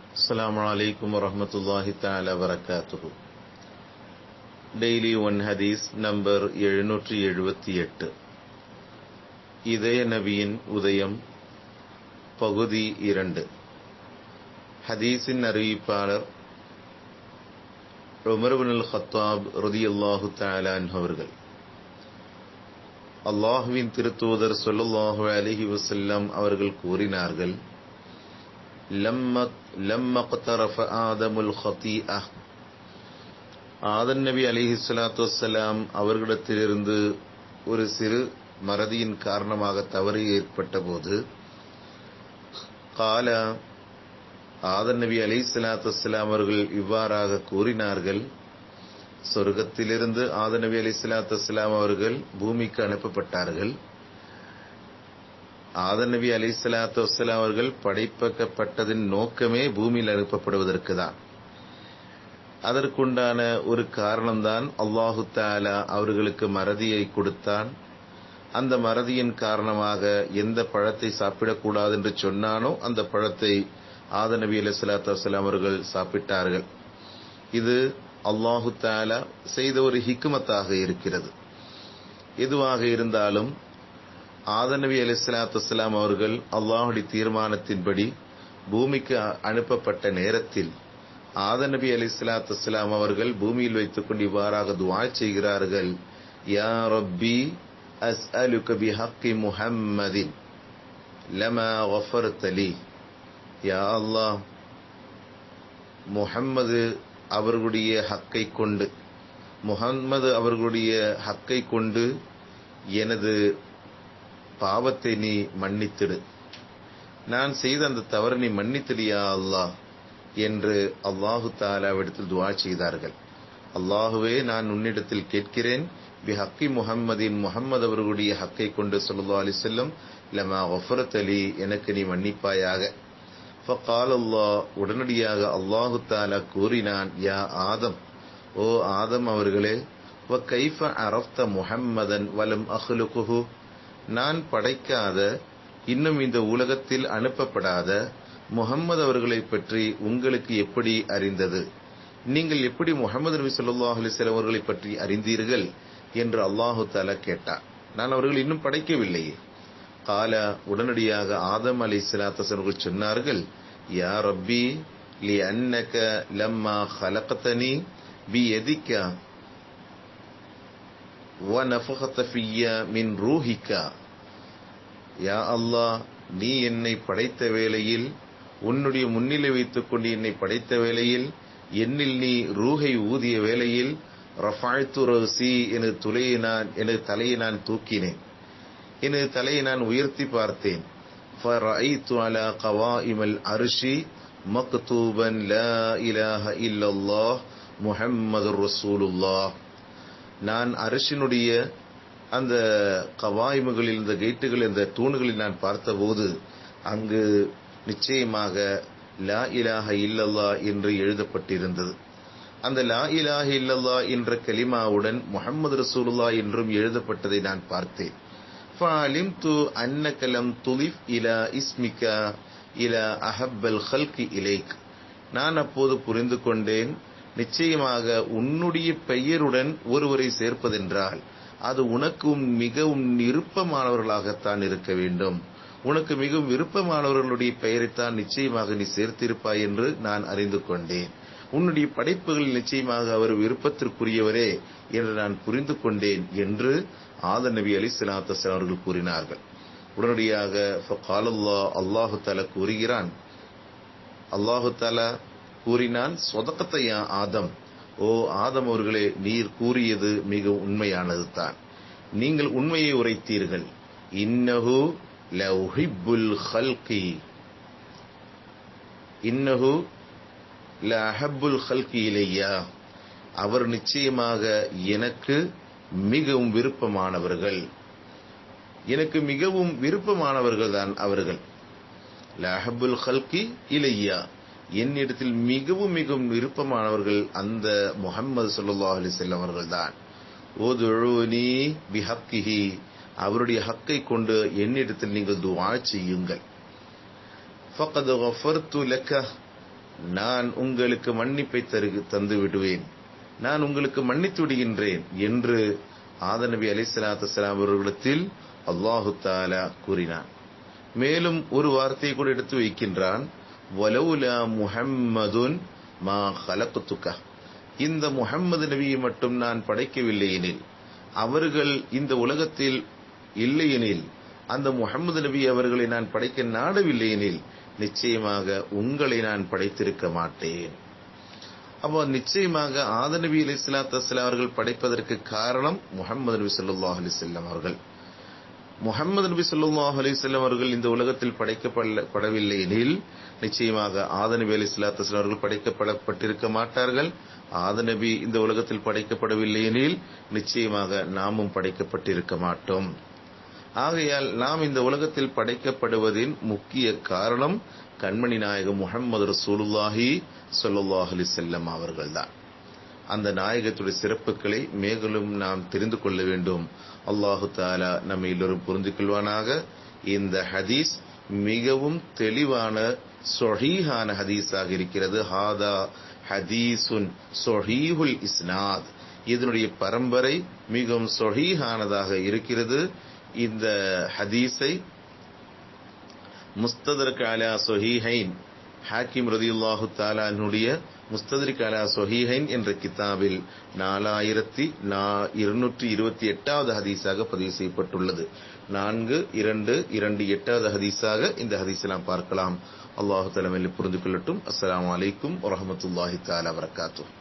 السلام عليكم ورحمة الله تعالى وبركاته daily one ஹதீஸ் number எழுநூற்றி எழுபத்தி எட்டு இதய நபியின் உதயம் பகுதி இரண்டு ஹதீஸின் அறிவிப்பாளர் உமர்பின் ஹத்தாப் ரதியல்லாஹு தாலான் அவர்கள் அல்லாஹுவின் திருத்தூதர் சொல்லுல்லாஹு அலிஹி வசல்லம் அவர்கள் கூறினார்கள் ஆதமுல் ஹத்தீஅ ஆதன் நபி அலிஹி சலாத்து வசலாம் அவர்களிடத்திலிருந்து ஒரு சிறு மறதியின் காரணமாக தவறு ஏற்பட்ட போது கால ஆதன் நபி அலி சலாத்து வசலாம் அவர்கள் இவ்வாறாக கூறினார்கள் சொர்க்கத்திலிருந்து ஆதன் நபி அலி சலாத்து வசலாம் அவர்கள் பூமிக்கு அனுப்பப்பட்டார்கள் ஆதன் நபி அலி சலாத்து வசலாம் அவர்கள் படைப்பக்கப்பட்டதின் நோக்கமே பூமியில் அனுப்பப்படுவதற்கு தான் அதற்குண்டான ஒரு காரணம்தான் அல்லாஹு தாலா அவர்களுக்கு மறதியை கொடுத்தான் அந்த மறதியின் காரணமாக எந்த பழத்தை சாப்பிடக்கூடாது என்று சொன்னானோ அந்த பழத்தை ஆத நபி அலி சலாத்து வசலாம் அவர்கள் சாப்பிட்டார்கள் இது அல்லாஹு தாலா செய்த ஒரு ஹிக்குமத்தாக இருக்கிறது எதுவாக இருந்தாலும் ஆத நபி அலி சலாத்து வசலாம் அவர்கள் அல்லாஹுடைய தீர்மானத்தின்படி பூமிக்கு அனுப்பப்பட்ட நேரத்தில் ஆத நபி அலி சலாத்து வலாம் அவர்கள் பூமியில் வைத்துக் கொண்டு இவ்வாறாக துவா செய்கிறார்கள் யா ரப்பி அஸ்அலுக பிஹக்கி முஹம்மதின் லமா வஃபர்தலி யா அல்லாஹ் முஹம்மது அவர்களுடைய ஹக்கை கொண்டு முகம்மது அவர்களுடைய ஹக்கை கொண்டு எனது பாவத்தை நீ மன்னித்திடு நான் செய்த அந்த தவறு நீ மன்னித்திடியா அல்லாஹ் என்று அல்லாஹு தாலாவிடத்தில் துவா செய்தார்கள் அல்லாஹுவே நான் உன்னிடத்தில் கேட்கிறேன் பி ஹக்கி முகம்மதின் முகம்மது அவர்களுடைய ஹக்கை கொண்டு சொல்லா அலி செல்லம் லமா ஒஃபரத் அலி எனக்கு நீ மன்னிப்பாயாக ஃபகால் அல்லாஹ் உடனடியாக அல்லாஹு தாலா கூறினான் யா ஆதம் ஓ ஆதம் அவர்களே வ கைஃப அரஃப்த முஹம்மதன் வலம் அஹ்லுகுஹு நான் படைக்காத இன்னும் இந்த உலகத்தில் அனுப்பப்படாத முகம்மது அவர்களை பற்றி உங்களுக்கு எப்படி அறிந்தது நீங்கள் எப்படி முகமது நபி சொல்லாஹ் அலிஸ்லாம் அவர்களை பற்றி அறிந்தீர்கள் என்று அல்லாஹு தாலா கேட்டார் நான் அவர்கள் இன்னும் படைக்கவில்லையே கால உடனடியாக ஆதம் அலி சலாத்தசர்கள் சொன்னார்கள் யா ரப்பி லி அன்னக லம்மா ஹலகத்தனி பி எதிக்க وَنَفَخَتَ فِيَّ مِنْ رُوحِكَ யா அல்லாஹ் நீ என்னை படைத்த வேளையில் உன்னுடைய முன்னிலை வைத்துக் கொண்டு என்னை படைத்த வேளையில் என்னில் நீ ரூஹை ஊதிய வேளையில் ரஃபாழ்த்து ரசி எனது துளையை நான் எனது தலையை நான் தூக்கினேன் எனது தலையை நான் உயர்த்தி பார்த்தேன் அலா கவாஇமல் அரிஷி மக்தூபன் லா இலாஹ இல்லல்லாஹ் முஹம்மது ரசூலுல்லாஹ் நான் அரிசினுடைய அந்த கவாய்முகளில் இந்த கேட்டுகள் இந்த தூணுகளில் நான் பார்த்தபோது அங்கு நிச்சயமாக லா இலாஹ இல்லல்லா என்று எழுதப்பட்டிருந்தது அந்த லா இலாஹ இல்லல்லா என்ற கலிமாவுடன் முகமது ரசூலுல்லா என்றும் எழுதப்பட்டதை நான் பார்த்தேன் ஃபாலிம்து அன்னகலம் துலிஃப் இலா இஸ்மிகா இலா அஹப்பல் ஹல்கி இலைக் நான் அப்போது புரிந்து கொண்டேன் நிச்சயமாக உன்னுடைய பெயருடன் ஒருவரை சேர்ப்பதென்றால் அது உனக்கும் மிகவும் விருப்பமானவர்களாகத்தான் இருக்க வேண்டும் உனக்கு மிகவும் விருப்பமானவர்களுடைய பெயரைத்தான் நிச்சயமாக நீ சேர்த்திருப்பாய் என்று நான் அறிந்து கொண்டேன் உன்னுடைய படைப்புகள் நிச்சயமாக அவர் விருப்பத்திற்குரியவரே என்று நான் புரிந்து கொண்டேன் என்று ஆத நபி அலி சலாத்தஸ் அவர்கள் கூறினார்கள் உடனடியாக அல்லாஹு தாலா கூறுகிறான் அல்லாஹு தாலா கூறினான் சொதக்கத்தையா ஆதம் ஓ ஆதம் அவர்களே நீர் கூறியது மிக உண்மையானது தான் நீங்கள் உண்மையை உரைத்தீர்கள் இன்னஹு லஹிப்புல் ஹல்கி இன்னஹு லஹப்புல் ஹல்கி இலையா அவர் நிச்சயமாக எனக்கு மிகவும் விருப்பமானவர்கள் எனக்கு மிகவும் விருப்பமானவர்கள் தான் அவர்கள் லஹப்புல் ஹல்கி இலையா என்னிடத்தில் மிகவும் மிகவும் விருப்பமானவர்கள் அந்த முகம்மது சல்லா அலிசல்லம் அவர்கள் தான் ஓதுழூனி பிஹக்கிஹி அவருடைய ஹக்கை கொண்டு என்னிடத்தில் நீங்கள் துவா செய்யுங்கள் ஃபகத் கஃபர்து லக்க நான் உங்களுக்கு மன்னிப்பை தரு தந்து விடுவேன் நான் உங்களுக்கு மன்னித்து விடுகின்றேன் என்று ஆத நபி அலிசலாத்து சலாம் அவர்களிடத்தில் அல்லாஹு தாலா கூறினான் மேலும் ஒரு வார்த்தையை கூட எடுத்து வைக்கின்றான் வலவுலா முஹம்மதுன் மா ஹலக்குத்துக்கா இந்த முஹம்மது நபியை மட்டும் நான் படைக்கவில்லை எனில் அவர்கள் இந்த உலகத்தில் இல்லையெனில் அந்த முகமது நபி அவர்களை நான் படைக்க நாடவில்லை எனில் நிச்சயமாக உங்களை நான் படைத்திருக்க மாட்டேன் அப்போ நிச்சயமாக ஆத நபி அலி இஸ்லாத்து அவர்கள் படைப்பதற்கு காரணம் முகமது நபி சொல்லாஹ் அலிசல்லாம் அவர்கள் முகமது நபி சொல்லாஹ் அலிசல்லாம் அவர்கள் இந்த உலகத்தில் படைக்கப்படவில்லை எனில் நிச்சயமாக ஆத நபி அலி இஸ்லாத்து அவர்கள் படைக்கப்படப்பட்டிருக்க மாட்டார்கள் ஆத நபி இந்த உலகத்தில் படைக்கப்படவில்லை எனில் நிச்சயமாக நாமும் படைக்கப்பட்டிருக்க மாட்டோம் ஆகையால் நாம் இந்த உலகத்தில் படைக்கப்படுவதின் முக்கிய காரணம் கண்மணி நாயகம் முகமது ரசூலுல்லாஹி சொல்லுல்லாஹ் அலி செல்லம் அவர்கள்தான் அந்த நாயகத்துடைய சிறப்புகளை மேலும் நாம் தெரிந்து கொள்ள வேண்டும் அல்லாஹு தாலா நம்ம எல்லோரும் புரிந்து கொள்வானாக இந்த ஹதீஸ் மிகவும் தெளிவான சொஹீஹான ஹதீஸாக இருக்கிறது ஹாதா ஹதீசுன் சொஹீஹுல் இஸ்னாத் இதனுடைய பரம்பரை மிகவும் சொஹீஹானதாக இருக்கிறது இந்த ஹதீஸை முஸ்ததர்க் அலா சொஹீஹைன் ஹாக்கிம் ரதியுல்லாஹு தாலானுடைய முஸ்ததரிக் அலா சொஹீஹைன் என்ற கிதாபில் நாலாயிரத்தி இருநூற்றி இருபத்தி எட்டாவது ஹதீஸாக பதிவு செய்யப்பட்டுள்ளது நான்கு இரண்டு இரண்டு எட்டாவது ஹதீஸாக இந்த ஹதீஸை நாம் பார்க்கலாம் அல்லாஹு தலைமையில் புரிந்து கொள்ளட்டும் அஸ்லாம் வலைக்கும் வரமத்துல்லாஹி தாலா வரகாத்தூ